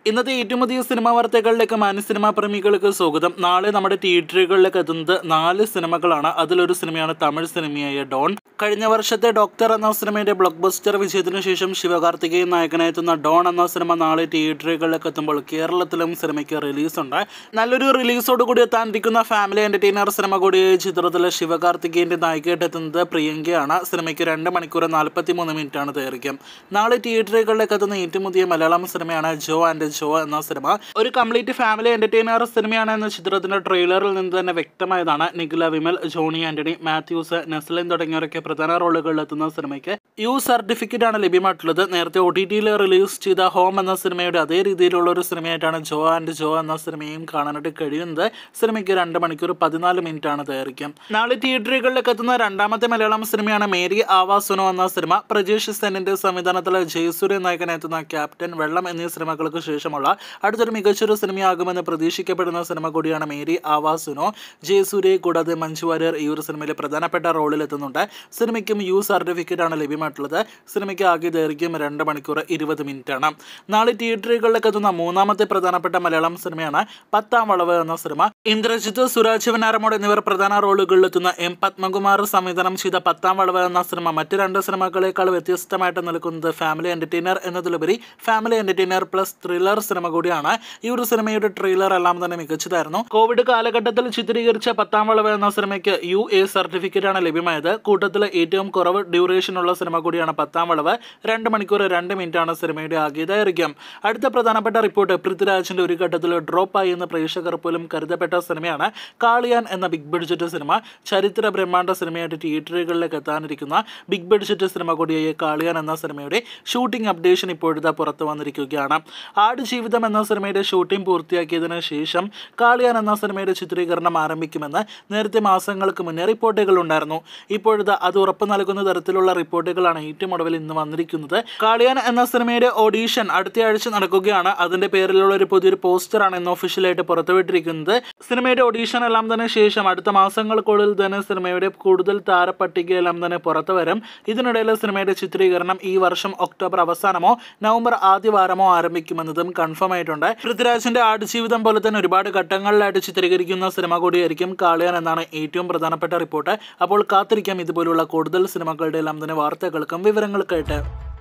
ഇന്നത്തെ ഏറ്റവും പുതിയ സിനിമാ വാർത്തകളിലേക്ക് മാന്യ സിനിമാ പ്രേമികൾക്ക് സ്വാഗതം നാളെ നമ്മുടെ തിയേറ്ററുകളിലേക്ക് എത്തുന്നത് നാല് സിനിമകളാണ് അതിലൊരു സിനിമയാണ് തമിഴ് സിനിമയായ ഡോൺ കഴിഞ്ഞ വർഷത്തെ ഡോക്ടർ എന്ന സിനിമയുടെ ബ്ലോക്ക് ബസ്റ്റർ വിജയത്തിന് ശേഷം ശിവകാർത്തികേയൻ നായകനായെത്തുന്ന ഡോൺ എന്ന സിനിമ നാളെ തിയേറ്ററുകളിലേക്ക് എത്തുമ്പോൾ കേരളത്തിലും സിനിമയ്ക്ക് റിലീസുണ്ട് നല്ലൊരു റിലീസോട് കൂടി എത്താനിരിക്കുന്ന ഫാമിലി എന്റർടൈനർ സിനിമ കൂടിയ ചിത്രത്തിലെ ശിവകാർത്തികേയന്റെ നായികയായിട്ട് എത്തുന്നത് പ്രിയങ്കയാണ് സിനിമയ്ക്ക് രണ്ട് മണിക്കൂർ നാൽപ്പത്തി മൂന്ന് മിനിറ്റ് ആണ് ദൈർഘ്യം നാളെ തിയേറ്ററുകളിലേക്ക് എത്തുന്ന ഏറ്റവും പുതിയ മലയാളം സിനിമയാണ് ജോ ആൻഡ് ജോ എന്ന സിനിമ ഒരു കംപ്ലീറ്റ് ഫാമിലി എന്റർടൈനർ സിനിമയാണ് എന്ന ചിത്രത്തിന്റെ ട്രെയിലറിൽ നിന്ന് തന്നെ വ്യക്തമായതാണ് നിഖില വിമൽ ജോണി ആന്റണി മാത്യൂസ് നെസ്ലിൻ തുടങ്ങിയവരൊക്കെ പ്രധാന റോളുകളിൽ എത്തുന്ന സിനിമയ്ക്ക് യു സർട്ടിഫിക്കറ്റ് ആണ് ലഭ്യമായിട്ടുള്ളത് നേരത്തെ ഒ ടി ടിയിൽ റിലീസ് ചെയ്ത ഹോം എന്ന സിനിമയുടെ അതേ രീതിയിലുള്ള ഒരു സിനിമയായിട്ടാണ് ജോ ആൻഡ് ജോ എന്ന സിനിമയും കാണാനായിട്ട് കഴിയുന്നത് സിനിമയ്ക്ക് രണ്ട് മണിക്കൂർ പതിനാല് മിനിറ്റ് ആണ് ദൈർഘ്യം നാളെ തിയേറ്ററുകളിലേക്ക് എത്തുന്ന രണ്ടാമത്തെ മലയാളം സിനിമയാണ് മേരി ആവാസുനോ എന്ന സിനിമ പ്രജേഷ് സെന്നിന്റെ സംവിധാനത്തിൽ ജയസൂര്യ നായകനെത്തുന്ന ക്യാപ്റ്റൻ വെള്ളം എന്നീ സിനിമകൾക്ക് ശേഷമുള്ള അടുത്തൊരു മികച്ചൊരു സിനിമയാകുമെന്ന് പ്രതീക്ഷിക്കപ്പെടുന്ന സിനിമ കൂടിയാണ് മേരി ആവാസുനോ ജയസൂര്യ കൂടാതെ മഞ്ജു വാര്യർ ഈ ഒരു സിനിമയിൽ പ്രധാനപ്പെട്ട റോളിൽ എത്തുന്നുണ്ട് സിനിമയ്ക്കും യു സർട്ടിഫിക്കറ്റ് ആണ് ലഭ്യമായിട്ടുള്ളത് സിനിമയ്ക്ക് ആകെ ദൈർഘ്യം രണ്ട് മണിക്കൂർ ഇരുപത് മിനിറ്റ് ആണ് നാളെ തിയേറ്ററുകളിലേക്ക് എത്തുന്ന മൂന്നാമത്തെ പ്രധാനപ്പെട്ട മലയാളം സിനിമയാണ് പത്താം വളവ് എന്ന സിനിമ ഇന്ദ്രജിത്ത് സുരാജ് വനാരമോട് എന്നിവർ പ്രധാന റോളുകളിൽ എത്തുന്ന എം പത്മകുമാർ സംവിധാനം ചെയ്ത പത്താം വളവ് എന്ന സിനിമ മറ്റ് രണ്ട് സിനിമകളേക്കാൾ വ്യത്യസ്തമായിട്ട് നിൽക്കുന്നത് ഫാമിലി എന്റർടൈനർ എന്നതിലുപരി ഫാമിലി എന്റർടൈനർ പ്ലസ് ത്രില്ലർ സിനിമ കൂടിയാണ് ഈ ഒരു സിനിമയുടെ ട്രെയിലർ എല്ലാം തന്നെ മികച്ചതായിരുന്നു കോവിഡ് കാലഘട്ടത്തിൽ ചിത്രീകരിച്ച പത്താം വളവ് എന്ന സിനിമയ്ക്ക് യു എ സർട്ടിഫിക്കറ്റ് ആണ് ലഭ്യമായത് കൂട്ടത്തിൽ ഏറ്റവും കുറവ് ഡ്യൂറേഷൻ ഉള്ള സിനിമ കൂടിയാണ് പത്താം വളവ് രണ്ട് മണിക്കൂർ രണ്ട് മിനിറ്റ് ആണ് സിനിമയുടെ ആകെ ദൈർഘ്യം അടുത്ത പ്രധാനപ്പെട്ട റിപ്പോർട്ട് പൃഥ്വിരാജിന്റെ ഒരു ഘട്ടത്തിൽ ഡ്രോപ്പ് ആയി എന്ന് പ്രേക്ഷകർ പോലും കരുതപ്പെട്ട സിനിമയാണ് കാളിയാൻ എന്ന ബിഗ് ബഡ്ജറ്റ് സിനിമ ചരിത്ര ബ്രഹ്മാണ്ഡ സിനിമയായിട്ട് തിയേറ്ററുകളിലേക്ക് എത്താനിരിക്കുന്ന ബിഗ് ബഡ്ജറ്റ് സിനിമ കൂടിയായ കാളിയാൻ എന്ന സിനിമയുടെ ഷൂട്ടിംഗ് അപ്ഡേഷൻ ഇപ്പോഴത്തെ പുറത്തു വന്നിരിക്കുകയാണ് ആടുജീവിതം എന്ന സിനിമയുടെ ഷൂട്ടിംഗ് പൂർത്തിയാക്കിയതിനു ശേഷം കാളിയാൻ എന്ന സിനിമയുടെ ചിത്രീകരണം ആരംഭിക്കുമെന്ന് നേരത്തെ മാസങ്ങൾക്ക് മുന്നേ റിപ്പോർട്ടുകൾ ഉണ്ടായിരുന്നു ഇപ്പോഴത്തെ അത് ഉറപ്പ് നൽകുന്ന തരത്തിലുള്ള റിപ്പോർട്ടുകളാണ് ഏറ്റവും ഒടുവിൽ ഇന്ന് വന്നിരിക്കുന്നത് കാളിയാൻ എന്ന സിനിമയുടെ ഓഡീഷൻ അടുത്ത ആഴ്ച നടക്കുകയാണ് അതിന്റെ പേരിലുള്ള ഒരു പുതിയൊരു പോസ്റ്ററാണ് ഇന്ന് ഒഫീഷ്യലായിട്ട് പുറത്തുവിട്ടിരിക്കുന്നത് സിനിമയുടെ ഓഡീഷൻ എല്ലാം തന്നെ ശേഷം അടുത്ത മാസങ്ങൾക്കുള്ളിൽ തന്നെ സിനിമയുടെ കൂടുതൽ താരപ്പട്ടികയെല്ലാം തന്നെ പുറത്തു വരും ഇതിനിടയിൽ സിനിമയുടെ ചിത്രീകരണം ഈ വർഷം ഒക്ടോബർ അവസാനമോ നവംബർ ആദ്യ വാരമോ ആരംഭിക്കുമെന്നതും കൺഫേം ആയിട്ടുണ്ട് പൃഥ്വിരാജിന്റെ ആടുജീവിതം പോലെ തന്നെ ഒരുപാട് ഘട്ടങ്ങളിലായിട്ട് ചിത്രീകരിക്കുന്ന സിനിമ കൂടിയായിരിക്കും കാളിയാൻ എന്നാണ് ഏറ്റവും പ്രധാനപ്പെട്ട റിപ്പോർട്ട് അപ്പോൾ കാത്തിരിക്കാം ഇതുപോലുള്ള കൂടുതൽ സിനിമകളുടെ എല്ലാം തന്നെ വാർത്തകൾക്കും വിവരങ്ങൾക്കായിട്ട്